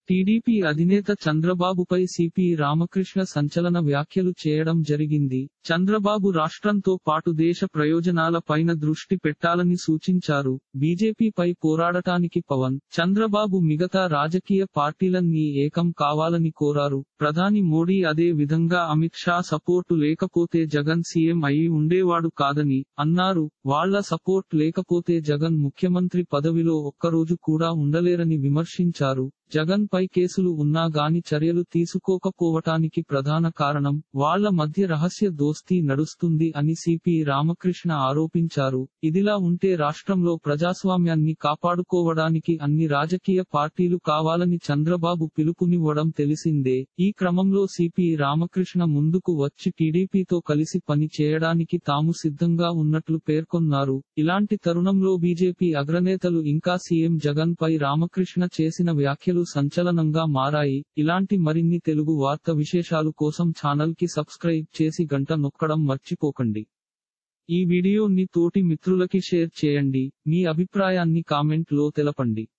TDP అధినేత చంద్రబాబుపై CP Ramakrishna సంచలన వ్యాఖ్యలు చేయడం జరిగింది చంద్రబాబు రాష్ట్రంతో పాటు దేశ ప్రయోజనాల పైన దృష్టి పెట్టాలని సూచించారు బీజేపీపై పోరాడటానికి పవన్ చంద్రబాబు మిగతా రాజకీయ పార్టీలన్నీ ఏకం కావాలని కోరారు ప్రధాని మోడీ అదే విధంగా అమిత్ షా సపోర్టు లేకపోతే జగన్ సీఎం అయి ఉండేవాడు కాదని అన్నారు వాళ్ల సపోర్ట్ లేకపోతే జగన్ ముఖ్యమంత్రి పదవిలో ఒక్కరోజు కూడా ఉండలేరని విమర్శించారు జగన్ పై కేసులు ఉన్నా గాని చర్యలు తీసుకోకపోవటానికి ప్రధాన కారణం వాళ్ల మధ్య రహస్య దోస్తీ నడుస్తుంది అని సిపి రామకృష్ణ ఆరోపించారు ఇదిలా ఉంటే రాష్ట్రంలో ప్రజాస్వామ్యాన్ని కాపాడుకోవడానికి అన్ని రాజకీయ పార్టీలు కావాలని చంద్రబాబు పిలుపునివ్వడం తెలిసిందే ఈ క్రమంలో సిపి రామకృష్ణ ముందుకు వచ్చి టీడీపీతో కలిసి పని చేయడానికి తాము సిద్ధంగా ఉన్నట్లు పేర్కొన్నారు ఇలాంటి తరుణంలో బీజేపీ అగ్రనేతలు ఇంకా సీఎం జగన్ పై రామకృష్ణ చేసిన వ్యాఖ్యలు సంచలనంగా మారాయి ఇలాంటి మరిన్ని తెలుగు వార్త విశేషాలు కోసం ఛానల్ కి సబ్స్క్రైబ్ చేసి గంట నొక్కడం మర్చిపోకండి ఈ వీడియోని తోటి మిత్రులకి షేర్ చేయండి మీ అభిప్రాయాన్ని కామెంట్ లో తెలపండి